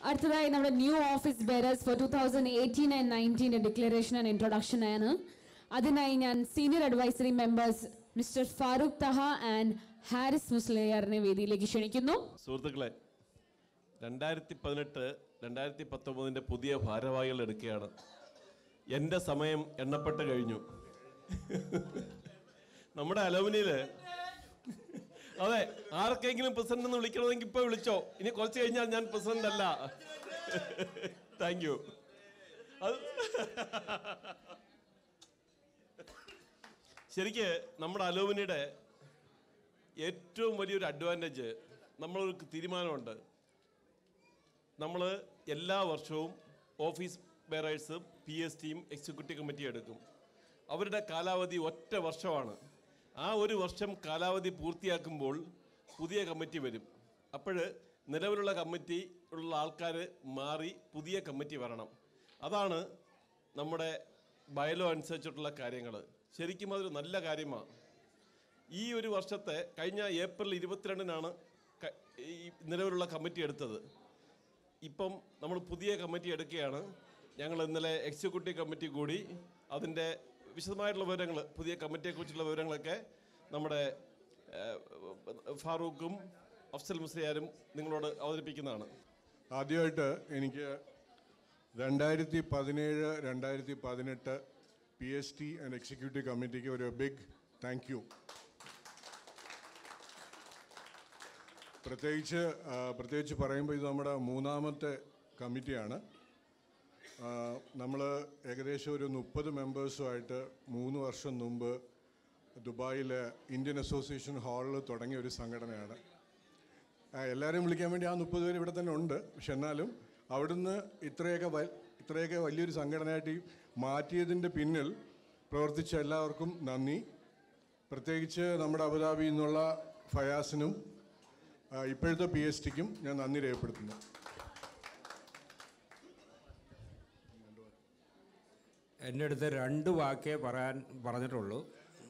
അടുത്തതായി നമ്മുടെ new office bearers for two thousand eighteen and നയൻറ്റീൻ്റെ ഡിക്ലറേഷൻ ആൻഡ് ഇൻട്രൊഡക്ഷൻ ആണ് അതിനായി ഞാൻ senior advisory members mister Farooq Taha and Haris മുസ്ലിയാറിനെ വേദിയിലേക്ക് ക്ഷണിക്കുന്നു സുഹൃത്തുക്കളെ രണ്ടായിരത്തി പതിനെട്ട് രണ്ടായിരത്തി പത്തൊമ്പതിൻ്റെ പുതിയ ഭാരവാഹികൾ എടുക്കുകയാണ് എൻ്റെ സമയം എണ്ണപ്പെട്ട് കഴിഞ്ഞു നമ്മുടെ അലോമിനിയിൽ അതെ ആർക്കെങ്കിലും പ്രസിഡന്റ് എന്ന് വിളിക്കണമെങ്കിൽ ഇപ്പോൾ വിളിച്ചോ ഇനി കുറച്ച് കഴിഞ്ഞാൽ ഞാൻ പ്രസിഡന്റ് അല്ല താങ്ക് യു അത് ശരിക്ക് നമ്മുടെ അലൂമിനിയുടെ ഏറ്റവും വലിയൊരു അഡ്വാൻറ്റേജ് നമ്മളൊരു തീരുമാനമുണ്ട് നമ്മൾ എല്ലാ വർഷവും ഓഫീസ് ബെയറേഴ്സും പി എസ് ടിയും എക്സിക്യൂട്ടീവ് കമ്മിറ്റി എടുക്കും അവരുടെ കാലാവധി ഒറ്റ വർഷമാണ് ആ ഒരു വർഷം കാലാവധി പൂർത്തിയാക്കുമ്പോൾ പുതിയ കമ്മിറ്റി വരും അപ്പോൾ നിലവിലുള്ള കമ്മിറ്റി ഉള്ള ആൾക്കാർ മാറി പുതിയ കമ്മിറ്റി വരണം അതാണ് നമ്മുടെ ബയലോ അനുസരിച്ചിട്ടുള്ള കാര്യങ്ങൾ ശരിക്കും അതൊരു നല്ല കാര്യമാണ് ഈ ഒരു വർഷത്തെ കഴിഞ്ഞ ഏപ്രിൽ ഇരുപത്തിരണ്ടിനാണ് ക- ഈ നിലവിലുള്ള കമ്മിറ്റി എടുത്തത് ഇപ്പം നമ്മൾ പുതിയ കമ്മിറ്റി എടുക്കുകയാണ് ഞങ്ങൾ ഇന്നലെ എക്സിക്യൂട്ടീവ് കമ്മിറ്റി കൂടി അതിൻ്റെ വിശദമായിട്ടുള്ള വിവരങ്ങൾ പുതിയ കമ്മിറ്റിയെക്കുറിച്ചുള്ള വിവരങ്ങളൊക്കെ നമ്മുടെ ഏഹ്, ഫാറൂഖും അഫ്സൽ മുസ്ലിയാരും നിങ്ങളോട് അവതരിപ്പിക്കുന്നതാണ് ആദ്യമായിട്ട് എനിക്ക് രണ്ടായിരത്തി പതിനേഴ് രണ്ടായിരത്തി പതിനെട്ട് P S T and executive കമ്മിറ്റിക്ക് ഒരു ബിഗ് താങ്ക് യു പ്രത്യേകിച്ച് ആ, പ്രത്യേകിച്ച് പറയുമ്പോൾ ഇത് നമ്മുടെ മൂന്നാമത്തെ കമ്മിറ്റിയാണ് നമ്മൾ ഏകദേശം ഒരു മുപ്പത് മെമ്പേഴ്സുമായിട്ട് മൂന്ന് വർഷം മുമ്പ് ദുബായിലെ ഇന്ത്യൻ അസോസിയേഷൻ ഹാളിൽ തുടങ്ങിയ ഒരു സംഘടനയാണ് ആ, എല്ലാവരെയും വിളിക്കാൻ വേണ്ടി ആ മുപ്പത് പേര് ഇവിടെ തന്നെ ഉണ്ട് പക്ഷെ എന്നാലും അവിടുന്ന് ഇത്രയൊക്കെ വ ഇത്രയൊക്കെ വലിയൊരു സംഘടനയായിട്ട് ഈ മാറ്റിയതിൻ്റെ പിന്നിൽ പ്രവർത്തിച്ച എല്ലാവർക്കും നന്ദി പ്രത്യേകിച്ച് നമ്മുടെ അബുദാബിയിൽ നിന്നുള്ള ഫയാസിനും ആ, ഇപ്പോഴത്തെ പി എസ് ടിക്കും ഞാൻ നന്ദി രേഖപ്പെടുത്തുന്നു എൻ്റെ അടുത്ത് രണ്ട് വാക്കേ പറയാൻ പറഞ്ഞിട്ടുള്ളൂ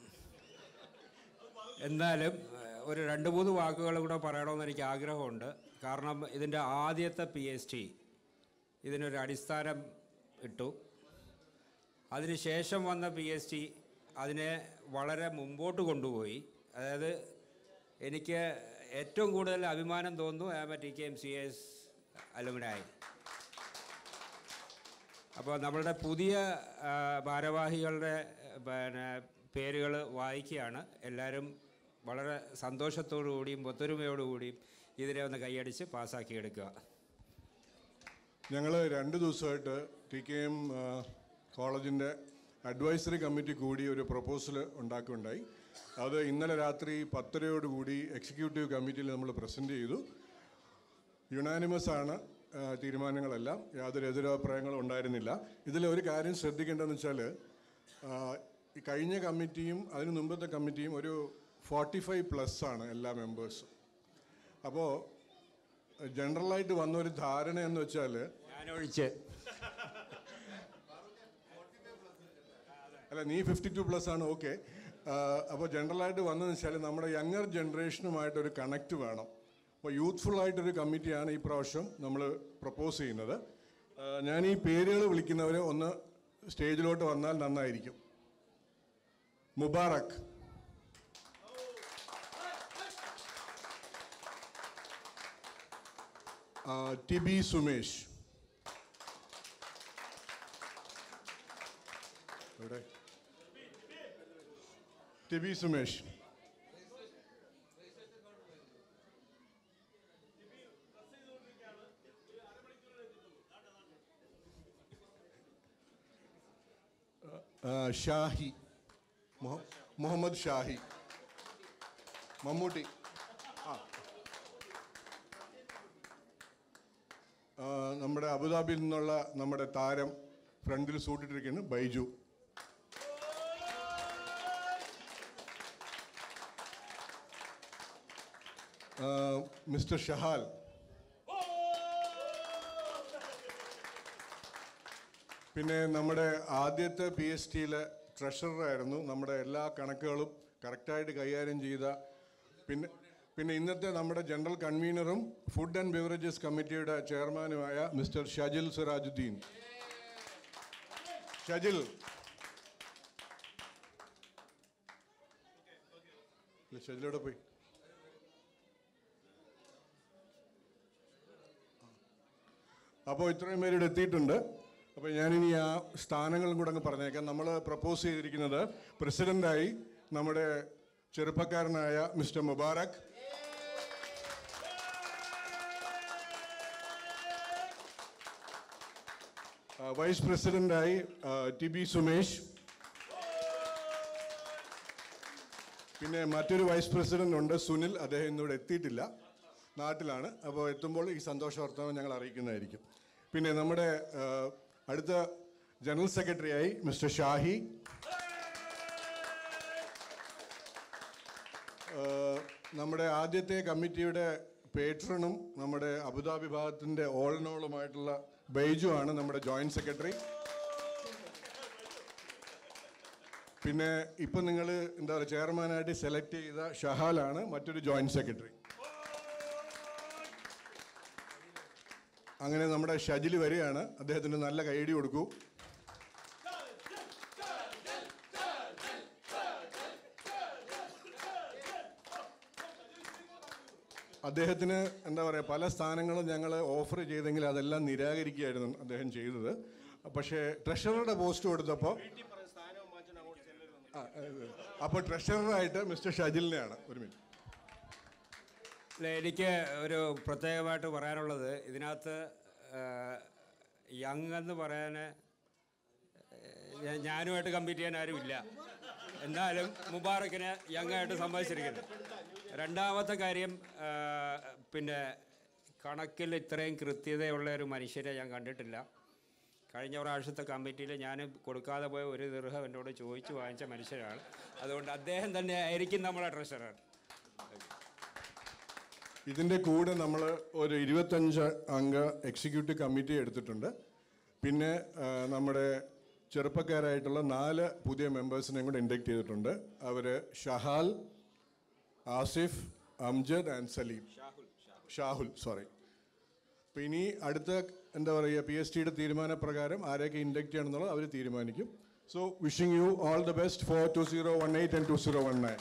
എന്നാലും ഏഹ്, ഒരു രണ്ട് മൂന്ന് വാക്കുകൾ കൂടെ പറയണമെന്ന് എനിക്ക് ആഗ്രഹമുണ്ട് കാരണം ഇതിൻ്റെ ആദ്യത്തെ പി എസ് ടി ഇതിനൊരു അടിസ്ഥാനം ഇട്ടു അതിനുശേഷം വന്ന പി എസ് ടി അതിനെ വളരെ മുമ്പോട്ട് കൊണ്ടുപോയി അതായത് എനിക്ക് ഏറ്റവും കൂടുതൽ അഭിമാനം തോന്നുന്നു am T K M C S അലുമിനായി അപ്പോൾ നമ്മളുടെ പുതിയ ആ, ഭാരവാഹികളുടെ ആ, പിന്നെ പേരുകൾ വായിക്കുകയാണ് എല്ലാവരും വളരെ സന്തോഷത്തോടു കൂടിയും ഒത്തൊരുമയോടുകൂടിയും ഇതിനെ ഒന്ന് കൈയടിച്ച് പാസ്സാക്കി എടുക്കുക ഞങ്ങൾ രണ്ട് ദിവസമായിട്ട് ടി കെ എം കോളേജിൻ്റെ അഡ്വൈസറി കമ്മിറ്റി കൂടി ഒരു പ്രപ്പോസൽ ഉണ്ടാക്കുകയുണ്ടായി അത് ഇന്നലെ രാത്രി പത്തരയോടുകൂടി എക്സിക്യൂട്ടീവ് കമ്മിറ്റിയിൽ നമ്മൾ പ്രസൻറ്റ് ചെയ്തു യുണാനിമസ് ആണ് ആ, തീരുമാനങ്ങളെല്ലാം യാതൊരു എതിരഭിപ്രായങ്ങളും ഉണ്ടായിരുന്നില്ല ഇതിൽ ഒരു കാര്യം ശ്രദ്ധിക്കേണ്ടതെന്ന് വെച്ചാൽ ആ, ഈ കഴിഞ്ഞ കമ്മിറ്റിയും അതിന് മുമ്പത്തെ കമ്മിറ്റിയും ഒരു ഫോർട്ടി ഫൈവ് പ്ലസ് ആണ് എല്ലാ മെമ്പേഴ്സും അപ്പോൾ ജനറലായിട്ട് വന്ന ഒരു ധാരണ എന്ന് വെച്ചാൽ ഞാനൊഴിച്ച് അല്ല നീ ഫിഫ്റ്റി ടു പ്ലസ് ആണ് ഓക്കെ അപ്പോൾ ജനറലായിട്ട് വന്നതെന്ന് വെച്ചാൽ നമ്മുടെ യങ്ങർ ജനറേഷനുമായിട്ടൊരു കണക്റ്റ് വേണം അപ്പോൾ യൂത്ത്ഫുൾ ആയിട്ടൊരു കമ്മിറ്റിയാണ് ഈ പ്രാവശ്യം നമ്മൾ പ്രപ്പോസ് ചെയ്യുന്നത് ആ, ഞാൻ ഈ പേരുകൾ വിളിക്കുന്നവർ ഒന്ന് സ്റ്റേജിലോട്ട് വന്നാൽ നന്നായിരിക്കും മുബാറക് ആ, ടിബി സുമേഷ് എവിടെ ടിബി സുമേഷ് ആ, ഷാഹി മുഹ- മുഹമ്മദ് ഷാഹി മമ്മൂട്ടി ആ ആ, നമ്മുടെ അബുദാബിയിൽ നിന്നുള്ള നമ്മുടെ താരം ഫ്രണ്ടിൽ സൂട്ടിട്ടിരിക്കുന്നു ബൈജു ആ, മിസ്റ്റർ ഷഹാൽ പിന്നെ നമ്മുടെ ആദ്യത്തെ പി എസ് ടിയിലെ ട്രഷററായിരുന്നു നമ്മുടെ എല്ലാ കണക്കുകളും കറക്റ്റായിട്ട് കൈകാര്യം ചെയ്ത പിന്നെ പിന്നെ ഇന്നത്തെ നമ്മുടെ ജനറൽ കൺവീനറും ഫുഡ് ആൻഡ് ബിവറേജസ് കമ്മിറ്റിയുടെ ചെയർമാനുമായ മിസ്റ്റർ ഷജിൽ സിറാജുദ്ദീൻ ഷജിൽ ഇല്ല, ഷജിലോടെ പോയി അപ്പോൾ ഇത്രയും പേര് ഇവിടെ എത്തിയിട്ടുണ്ട് അപ്പോൾ ഞാനിനി ആ സ്ഥാനങ്ങളും കൂടെ അങ്ങ് പറഞ്ഞേക്കാം നമ്മൾ പ്രപ്പോസ് ചെയ്തിരിക്കുന്നത് പ്രസിഡൻ്റായി നമ്മുടെ ചെറുപ്പക്കാരനായ മിസ്റ്റർ മുബാറക് ആ, വൈസ് പ്രസിഡൻ്റായി ആ, ടി ബി സുമേഷ് പിന്നെ മറ്റൊരു വൈസ് പ്രസിഡന്റ് ഉണ്ട് സുനിൽ അദ്ദേഹം ഇന്നിവിടെ എത്തിയിട്ടില്ല നാട്ടിലാണ് അപ്പോൾ എത്തുമ്പോൾ ഈ സന്തോഷ വർത്തമാനം ഞങ്ങൾ അറിയിക്കുന്നതായിരിക്കും പിന്നെ നമ്മുടെ ആ, അടുത്ത ജനറൽ സെക്രട്ടറിയായി മിസ്റ്റർ ഷാഹി ആ, നമ്മുടെ ആദ്യത്തെ കമ്മിറ്റിയുടെ പേട്രണും നമ്മുടെ അബുദാബി ഭാഗത്തിൻ്റെ ഓളിനോളുമായിട്ടുള്ള ബൈജു ആണ് നമ്മുടെ ജോയിന്റ് സെക്രട്ടറി പിന്നെ ഇപ്പം നിങ്ങൾ എന്താ പറയുക ചെയർമാനായിട്ട് സെലക്ട് ചെയ്ത ഷഹാലാണ് മറ്റൊരു ജോയിന്റ് സെക്രട്ടറി അങ്ങനെ നമ്മുടെ ഷജിൽ വരികയാണ് അദ്ദേഹത്തിന് നല്ല കൈയടി കൊടുക്കൂ അദ്ദേഹത്തിന് എന്താ പറയുക പല സ്ഥാനങ്ങളും ഞങ്ങൾ ഓഫർ ചെയ്തെങ്കിൽ അതെല്ലാം നിരാകരിക്കുകയായിരുന്നു അദ്ദേഹം ചെയ്തത് പക്ഷേ ട്രഷററുടെ പോസ്റ്റ് കൊടുത്തപ്പോൾ ആ, ഏ, അപ്പോൾ ട്രഷററായിട്ട് മിസ്റ്റർ ഷജിലിനെയാണ് ഒരു മിനിറ്റ് അല്ല, എനിക്ക് ഒരു പ്രത്യേകമായിട്ട് പറയാനുള്ളത് ഇതിനകത്ത് യങ് എന്ന് പറയാൻ ഞാ- ഞാനുമായിട്ട് കമ്പീറ്റ് ചെയ്യാൻ ആരുമില്ല എന്നാലും മുബാറക്കിനെ യങ് ആയിട്ട് സമ്മതിച്ചിരിക്കുന്നു രണ്ടാമത്തെ കാര്യം ആ, പിന്നെ കണക്കിൽ ഇത്രയും കൃത്യതയുള്ള ഒരു മനുഷ്യരെ ഞാൻ കണ്ടിട്ടില്ല കഴിഞ്ഞ പ്രാവശ്യത്തെ കമ്മിറ്റിയിൽ ഞാൻ കൊടുക്കാതെ പോയ ഒരു ദീർഘം എന്നോട് ചോദിച്ചു വാങ്ങിച്ച മനുഷ്യരാണ് അതുകൊണ്ട് അദ്ദേഹം തന്നെ ആയിരിക്കും നമ്മളെ ട്രഷറർ ഇതിൻ്റെ കൂടെ നമ്മൾ ഒരു ഇരുപത്തഞ്ച് അംഗ എക്സിക്യൂട്ടീവ് കമ്മിറ്റി എടുത്തിട്ടുണ്ട് പിന്നെ ആ, നമ്മുടെ ചെറുപ്പക്കാരായിട്ടുള്ള നാല് പുതിയ മെമ്പേഴ്സിനെയും കൂടെ ഇൻഡക്ട് ചെയ്തിട്ടുണ്ട് അവർ ഷഹാൽ ആസിഫ് അംജദ് ആൻഡ് സലീം ഷാഹുൽ സോറി അപ്പോൾ ഇനി അടുത്ത എന്താ പറയുക പി എസ് ടിയുടെ തീരുമാനപ്രകാരം ആരെയൊക്കെ ഇൻഡക്ട് ചെയ്യണമെന്നുള്ളത് അവർ തീരുമാനിക്കും so wishing you all the best for two zero one eight and two zero one nine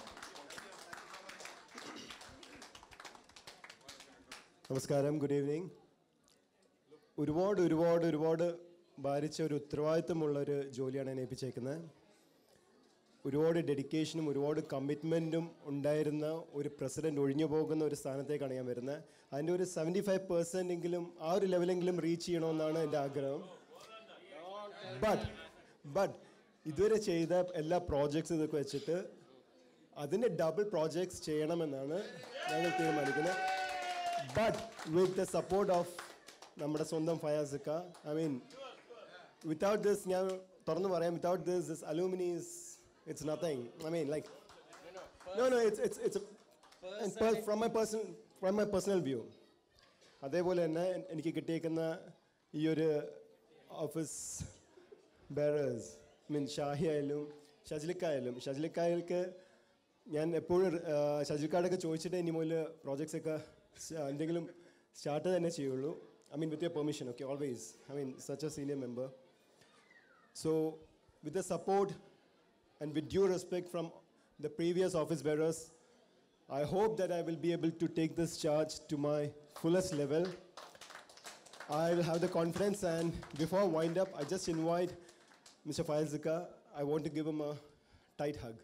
നമസ്കാരം ഗുഡ് ഈവനിങ് ഒരുപാട് ഒരുപാട് ഒരുപാട് ഭാരിച്ച ഒരു ഉത്തരവാദിത്തമുള്ള ഒരു ജോലിയാണ് എന്നെ ഏൽപ്പിച്ചേക്കുന്നത് ഒരുപാട് ഡെഡിക്കേഷനും ഒരുപാട് കമ്മിറ്റ്മെൻറ്റും ഉണ്ടായിരുന്ന ഒരു പ്രസിഡന്റ് ഒഴിഞ്ഞു പോകുന്ന ഒരു സ്ഥാനത്തേക്കാണ് ഞാൻ വരുന്നത് അതിൻ്റെ ഒരു സെവൻറ്റി ഫൈവ് പെർസെൻ്റ് എങ്കിലും ആ ഒരു ലെവലെങ്കിലും റീച്ച് ചെയ്യണമെന്നാണ് എൻ്റെ ആഗ്രഹം ബട്ട് ബട്ട് ഇതുവരെ ചെയ്ത എല്ലാ പ്രോജക്ട്സ് ഇതൊക്കെ വെച്ചിട്ട് അതിൻ്റെ ഡബിൾ പ്രോജക്ട്സ് ചെയ്യണമെന്നാണ് ഞങ്ങൾ തീരുമാനിക്കുന്നത് but with the support of നമ്മുടെ സ്വന്തം ഫയാസിക്ക ഐ മീൻ വിത്തൗട്ട് ദിസ് ഞാൻ തുറന്നു പറയാം without this this alumnis it's nothing I mean like no no it's it's it's from my personal from my personal view അതേപോലെ തന്നെ എനിക്ക് കിട്ടിയേക്കുന്ന ഈ ഒരു ഓഫീസ് ബെറേഴ്സ് മീൻ ഷാഹി ആയാലും ഷജിലിക്കായാലും ഷജിലിക്കായൽക്ക് ഞാൻ എപ്പോഴും ഷജിൽക്കാടൊക്കെ ചോദിച്ചിട്ട് ഇനി മുതൽ പ്രോജക്ട്സ് ഒക്കെ സ് എന്തെങ്കിലും സ്റ്റാർട്ട് തന്നെ ചെയ്യുള്ളൂ I mean with your permission okay always I mean such a senior member So, with the support and with due respect from the previous office bearers, I hope that I will be able to take this charge to my fullest level. I will have the confidence, and before I wind up, I just invite Mr. Faiz Zika. I want to give him a tight hug.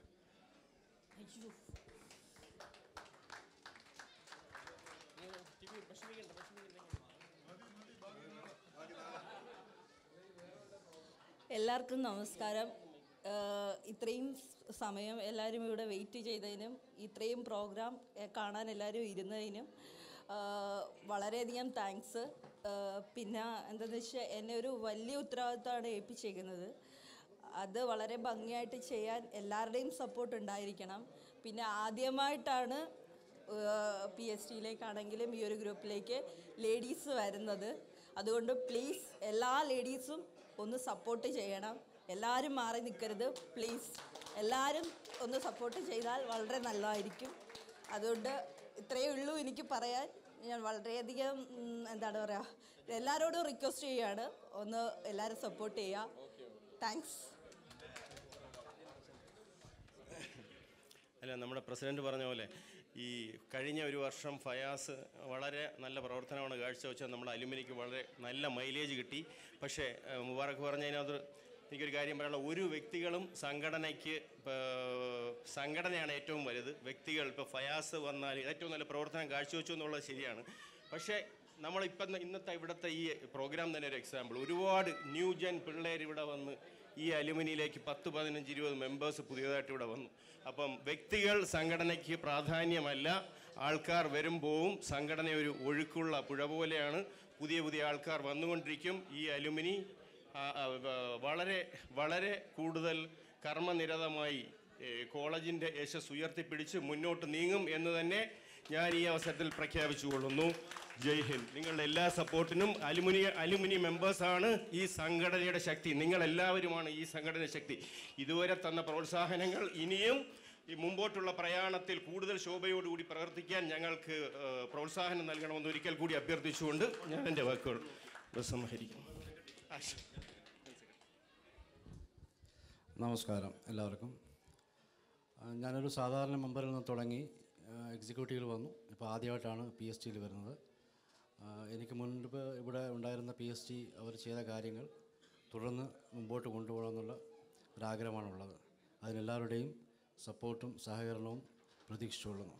എല്ലാവർക്കും നമസ്കാരം ഏഹ് ഇത്രയും സ് സമയം എല്ലാവരും ഇവിടെ wait ചെയ്തതിനും ഇത്രയും programme ഏഹ് കാണാൻ എല്ലാവരും ഇരുന്നതിനും ഏഹ് വളരെയധികം താങ്ക്സ് പിന്നെ എന്താണെന്ന് വെച്ചാൽ എന്നെ ഒരു വലിയ ഉത്തരവാദിത്തമാണ് ഏൽപ്പിച്ചേക്കുന്നത് അത് വളരെ ഭംഗിയായിട്ട് ചെയ്യാൻ എല്ലാവരുടെയും സപ്പോർട്ട് ഉണ്ടായിരിക്കണം പിന്നെ ആദ്യമായിട്ടാണ് പി എസ് ടിയിലേക്കാണെങ്കിലും ഈ ഒരു ഗ്രൂപ്പിലേക്ക് ലേഡീസ് വരുന്നത് അതുകൊണ്ട് പ്ലീസ് എല്ലാ ലേഡീസും ഒന്ന് സപ്പോർട്ട് ചെയ്യണം എല്ലാവരും മാറി നിൽക്കരുത് പ്ലീസ് എല്ലാവരും ഒന്ന് സപ്പോർട്ട് ചെയ്താൽ വളരെ നല്ലതായിരിക്കും അതുകൊണ്ട് ഇത്രയേ ഉള്ളൂ എനിക്ക് പറയാൻ ഞാൻ വളരെയധികം ഉം, എന്താണ് പറയുക എല്ലാവരോടും റിക്വസ്റ്റ് ചെയ്യുകയാണ് ഒന്ന് എല്ലാവരും സപ്പോർട്ട് ചെയ്യുക താങ്ക്സ് അല്ല നമ്മുടെ പ്രസിഡന്റ് പറഞ്ഞ പോലെ ഈ കഴിഞ്ഞ ഒരു വർഷം ഫയാസ് വളരെ നല്ല പ്രവർത്തനമാണ് കാഴ്ചവെച്ചത് നമ്മുടെ അലുമിനിക്ക് വളരെ നല്ല മൈലേജ് കിട്ടി പക്ഷേ ഏഹ്, മുബാറക്ക് പറഞ്ഞതിനകത്ത് എനിക്കൊരു കാര്യം പറയാനുള്ള ഒരു വ്യക്തികളും സംഘടനയ്ക്ക് ഇപ്പോൾ സംഘടനയാണ് ഏറ്റവും വലുത് വ്യക്തികൾ ഇപ്പോൾ ഫയാസ് വന്നാൽ ഏറ്റവും നല്ല പ്രവർത്തനം കാഴ്ചവെച്ചു എന്നുള്ളത് ശരിയാണ് പക്ഷേ നമ്മളിപ്പം ഇന്നത്തെ ഇവിടുത്തെ ഈ പ്രോഗ്രാം തന്നെ ഒരു എക്സാമ്പിൾ ഒരുപാട് ന്യൂ ജൻ പിള്ളേർ ഇവിടെ വന്ന് ഈ അലുമിനിയിലേക്ക് പത്ത് പതിനഞ്ച് ഇരുപത് മെമ്പേഴ്സ് പുതിയതായിട്ട് ഇവിടെ വന്നു അപ്പം വ്യക്തികൾ സംഘടനയ്ക്ക് പ്രാധാന്യമല്ല ആൾക്കാർ വരും പോവും സംഘടന ഒരു ഒഴുക്കുള്ള പുഴ പോലെയാണ് പുതിയ പുതിയ ആൾക്കാർ വന്നുകൊണ്ടിരിക്കും ഈ അലുമിനി ആ, ആ, വ- വളരെ വളരെ കൂടുതൽ കർമ്മനിരതമായി ഏ, കോളേജിൻ്റെ യശസ് ഉയർത്തിപ്പിടിച്ച് മുന്നോട്ട് നീങ്ങും എന്ന് തന്നെ ഞാൻ ഈ അവസരത്തിൽ പ്രഖ്യാപിച്ചുകൊള്ളുന്നു ജയ് ഹിന്ദ് നിങ്ങളുടെ എല്ലാ സപ്പോർട്ടിനും അലുമിനി അലുമിനി മെമ്പേഴ്സാണ് ഈ സംഘടനയുടെ ശക്തി നിങ്ങളെല്ലാവരുമാണ് ഈ സംഘടന ശക്തി ഇതുവരെ തന്ന പ്രോത്സാഹനങ്ങൾ ഇനിയും ഈ മുമ്പോട്ടുള്ള പ്രയാണത്തിൽ കൂടുതൽ ശോഭയോടുകൂടി പ്രവർത്തിക്കാൻ ഞങ്ങൾക്ക് ഏഹ്, പ്രോത്സാഹനം നൽകണമെന്ന് ഒരിക്കൽ കൂടി അഭ്യർത്ഥിച്ചുകൊണ്ട് ഞാൻ എൻ്റെ വാക്കുകൾ ഉപസംഹരിക്കുന്നു ആശ നമസ്കാരം എല്ലാവർക്കും ആ, ഞാനൊരു സാധാരണ മെമ്പറിൽ നിന്ന് തുടങ്ങി എക്സിക്യൂട്ടീവിൽ വന്നു ഇപ്പോൾ ആദ്യമായിട്ടാണ് പി എസ് ടിയിൽ വരുന്നത് ആ, എനിക്ക് മുൻപ് ഇവിടെ ഉണ്ടായിരുന്ന പി എസ് ടി അവർ ചെയ്ത കാര്യങ്ങൾ തുടർന്ന് മുമ്പോട്ട് കൊണ്ടുപോകണമെന്നുള്ള ഒരാഗ്രഹമാണുള്ളത് അതിനെല്ലാവരുടെയും സപ്പോർട്ടും സഹകരണവും പ്രതീക്ഷിച്ചുകൊള്ളുന്നു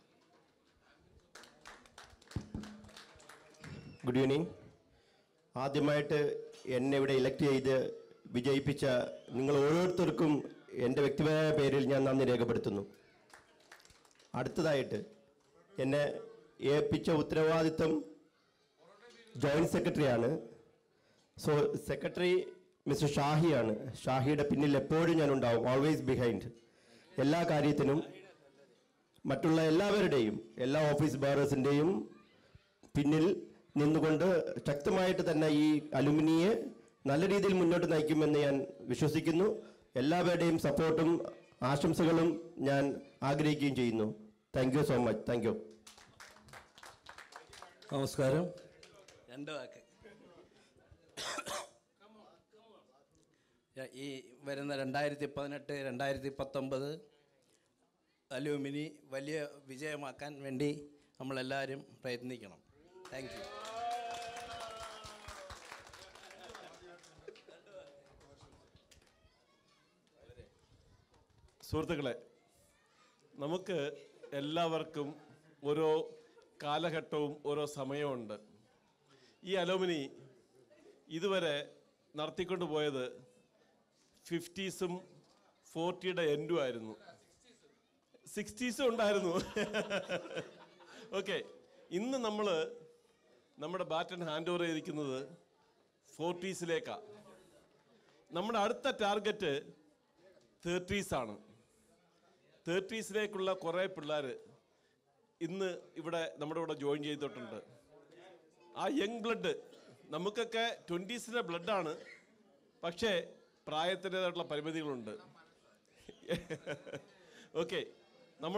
ഗുഡ് ഈവനിങ് ആദ്യമായിട്ട് എന്നെ ഇവിടെ ഇലക്ട് ചെയ്ത് വിജയിപ്പിച്ച നിങ്ങൾ ഓരോരുത്തർക്കും എൻ്റെ വ്യക്തിപരമായ പേരിൽ ഞാൻ നന്ദി രേഖപ്പെടുത്തുന്നു അടുത്തതായിട്ട് എന്നെ ഏൽപ്പിച്ച ഉത്തരവാദിത്വം ജോയിൻറ്റ് സെക്രട്ടറിയാണ് സോ സെക്രട്ടറി മിസ്റ്റർ ഷാഹിയാണ് ഷാഹിയുടെ പിന്നിൽ എപ്പോഴും ഞാൻ ഉണ്ടാവും ഓൾവേസ് ബിഹൈൻഡ് എല്ലാ കാര്യത്തിനും മറ്റുള്ള എല്ലാവരുടെയും എല്ലാ ഓഫീസ് ബേറേഴ്സിൻ്റെയും പിന്നിൽ നിന്നുകൊണ്ട് ശക്തമായിട്ട് തന്നെ ഈ അലുമിനിയെ നല്ല രീതിയിൽ മുന്നോട്ട് നയിക്കുമെന്ന് ഞാൻ വിശ്വസിക്കുന്നു എല്ലാവരുടെയും സപ്പോർട്ടും ആശംസകളും ഞാൻ ആഗ്രഹിക്കുകയും ചെയ്യുന്നു thank you so much thank you നമസ്കാരം രണ്ട് വാക്ക് യ- ഈ വരുന്ന രണ്ടായിരത്തി പതിനെട്ട് രണ്ടായിരത്തി പത്തൊമ്പത് അലൂമിനി വലിയ വിജയമാക്കാൻ വേണ്ടി നമ്മളെല്ലാവരും പ്രയത്നിക്കണം താങ്ക് യു സുഹൃത്തുക്കളെ നമുക്ക് എല്ലാവർക്കും ഓരോ കാലഘട്ടവും ഓരോ സമയമുണ്ട് ഈ അലോമിനി ഇതുവരെ നടത്തിക്കൊണ്ട് പോയത് ഫിഫ്റ്റീസും ഫോർട്ടിയുടെ എൻഡും ആയിരുന്നു സിക്സ്റ്റീസും ഉണ്ടായിരുന്നു ഓക്കെ ഇന്ന് നമ്മൾ നമ്മുടെ ബാറ്റൺ ഹാൻഡ് ഓവർ ചെയ്തിരിക്കുന്നത് ഫോർട്ടീസിലേക്കാണ് നമ്മുടെ അടുത്ത ടാർഗറ്റ് തേർട്ടീസ് ആണ് തേർട്ടീസിലേക്കുള്ള കുറേ പിള്ളേർ ഇന്ന് ഇവിടെ നമ്മുടെ കൂടെ ജോയിൻ ചെയ്തിട്ടുണ്ട് ആ യങ് ബ്ലഡ് നമുക്കൊക്കെ ട്വൻറ്റീസിലെ ബ്ലഡാണ് പക്ഷേ പ്രായത്തിൻ്റെതായിട്ടുള്ള പരിമിതികളുണ്ട് ഓക്കെ നമ്മൾ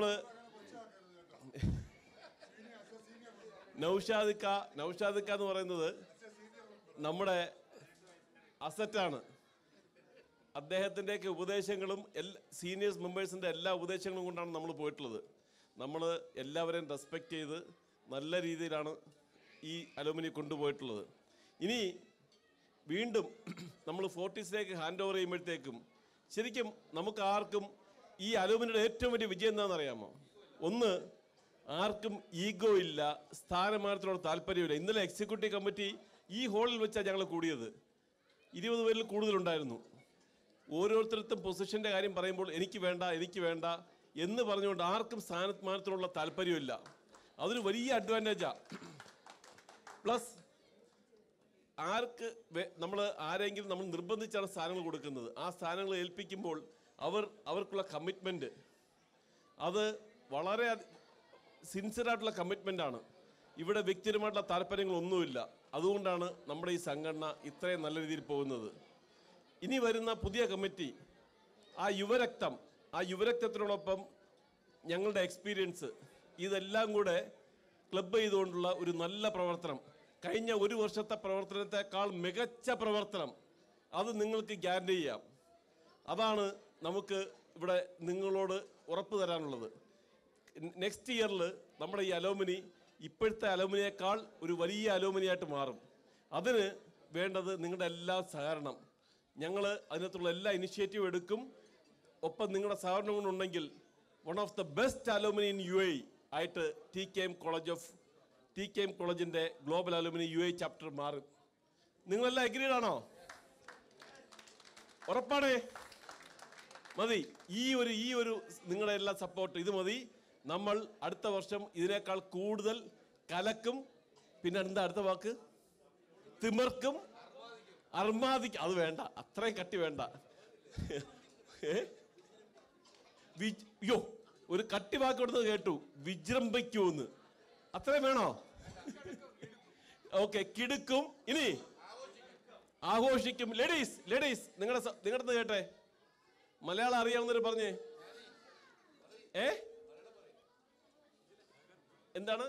നൗഷാദിക്ക നൗഷാദിക്ക എന്ന് പറയുന്നത് നമ്മുടെ അസറ്റാണ് അദ്ദേഹത്തിൻ്റെയൊക്കെ ഉപദേശങ്ങളും എല്ലാ സീനിയേഴ്സ് മെമ്പേഴ്സിൻ്റെ എല്ലാ ഉപദേശങ്ങളും കൊണ്ടാണ് നമ്മൾ പോയിട്ടുള്ളത് നമ്മൾ എല്ലാവരെയും റെസ്പെക്റ്റ് ചെയ്ത് നല്ല രീതിയിലാണ് ഈ അലുമിനി കൊണ്ടുപോയിട്ടുള്ളത് ഇനി വീണ്ടും നമ്മൾ ഫോർട്ടീസിലേക്ക് ഹാൻഡ് ഓവർ ചെയ്യുമ്പോഴത്തേക്കും ശരിക്കും നമുക്ക് ആർക്കും ഈ അലുമിനിയുടെ ഏറ്റവും വലിയ വിജയം എന്താണെന്ന് അറിയാമോ ഒന്ന് ആർക്കും ഈഗോ ഇല്ല സ്ഥാനമാനത്തിനോട് താല്പര്യമില്ല ഇന്നലെ എക്സിക്യൂട്ടീവ് കമ്മിറ്റി ഈ ഹാളിൽ വെച്ചാണ് ഞങ്ങൾ കൂടിയത് ഇരുപത് പേരിൽ കൂടുതലുണ്ടായിരുന്നു ഓരോരുത്തർക്കും പൊസിഷൻ്റെ കാര്യം പറയുമ്പോൾ എനിക്ക് വേണ്ട എനിക്ക് വേണ്ട എന്ന് പറഞ്ഞുകൊണ്ട് ആർക്കും സ്ഥാനമാനത്തിനുള്ള താല്പര്യമില്ല അതൊരു വലിയ അഡ്വാൻറ്റേജാണ് പ്ലസ് ആർക്ക് നമ്മൾ ആരെങ്കിലും നമ്മൾ നിർബന്ധിച്ചാണ് സ്ഥാനങ്ങൾ കൊടുക്കുന്നത് ആ സ്ഥാനങ്ങൾ ഏൽപ്പിക്കുമ്പോൾ അവർ അവർക്കുള്ള കമ്മിറ്റ്മെൻറ്റ് അത് വളരെ സിൻസിയറായിട്ടുള്ള കമ്മിറ്റ്മെൻ്റാണ് ഇവിടെ വ്യക്തിപരമായിട്ടുള്ള താല്പര്യങ്ങളൊന്നുമില്ല അതുകൊണ്ടാണ് നമ്മുടെ ഈ സംഘടന ഇത്രയും നല്ല രീതിയിൽ പോകുന്നത് ഇനി വരുന്ന പുതിയ കമ്മിറ്റി ആ യുവരക്തം ആ യുവരക്തത്തിനോടൊപ്പം ഞങ്ങളുടെ എക്സ്പീരിയൻസ് ഇതെല്ലാം കൂടെ ക്ലബ്ബ് ചെയ്തുകൊണ്ടുള്ള ഒരു നല്ല പ്രവർത്തനം കഴിഞ്ഞ ഒരു വർഷത്തെ പ്രവർത്തനത്തെക്കാൾ മികച്ച പ്രവർത്തനം അത് നിങ്ങൾക്ക് ഗ്യാരണ്ടി ചെയ്യാം അതാണ് നമുക്ക് ഇവിടെ നിങ്ങളോട് ഉറപ്പ് തരാനുള്ളത് നെക്സ്റ്റ് ഇയറിൽ നമ്മുടെ ഈ അലോമിനി ഇപ്പോഴത്തെ അലോമിനിയേക്കാൾ ഒരു വലിയ അലോമിനിയായിട്ട് മാറും അതിന് വേണ്ടത് നിങ്ങളുടെ എല്ലാ സഹകരണം ഞങ്ങൾ അതിനകത്തുള്ള എല്ലാ ഇനിഷ്യേറ്റീവ് എടുക്കും ഒപ്പം നിങ്ങളുടെ സഹകരണം കൊണ്ടുണ്ടെങ്കിൽ one of the best alumni in U A ആയിട്ട് T K M college of T K M കോളേജിൻ്റെ global alumni U A chapter മാറും നിങ്ങളെല്ലാം അഗ്രീഡ് ആണോ ഉറപ്പാണേ മതി ഈ ഒരു ഈ ഒരു നിങ്ങളുടെ എല്ലാ സപ്പോർട്ട് ഇത് മതി നമ്മൾ അടുത്ത വർഷം ഇതിനേക്കാൾ കൂടുതൽ കലക്കും പിന്നെ എന്താ അടുത്ത വാക്ക് തിമിർക്കും അർമാദിക്കും അത് വേണ്ട അത്രയും കട്ടി വേണ്ട ഏ? വി- യ്യോ ഒരു കട്ടി വാക്ക് കൊടുത്തത് കേട്ടു വിജൃംഭിക്കൂന്ന് അത്രയും വേണോ ഓക്കെ കിടുക്കും ഇനി ആഘോഷിക്കും ലേഡീസ് ലേഡീസ് നിങ്ങളുടെ സ- നിങ്ങളുടെ കേട്ടെ മലയാളം അറിയാവുന്നവർ പറഞ്ഞേ ഏ എന്താണ്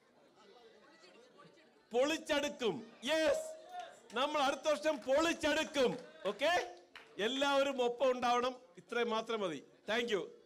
പൊളിച്ചടുക്കും യെസ് നമ്മൾ അടുത്ത വർഷം പൊളിച്ചടുക്കും ഓക്കെ എല്ലാവരും ഒപ്പം ഉണ്ടാവണം ഇത്രയും മാത്രം മതി താങ്ക് യു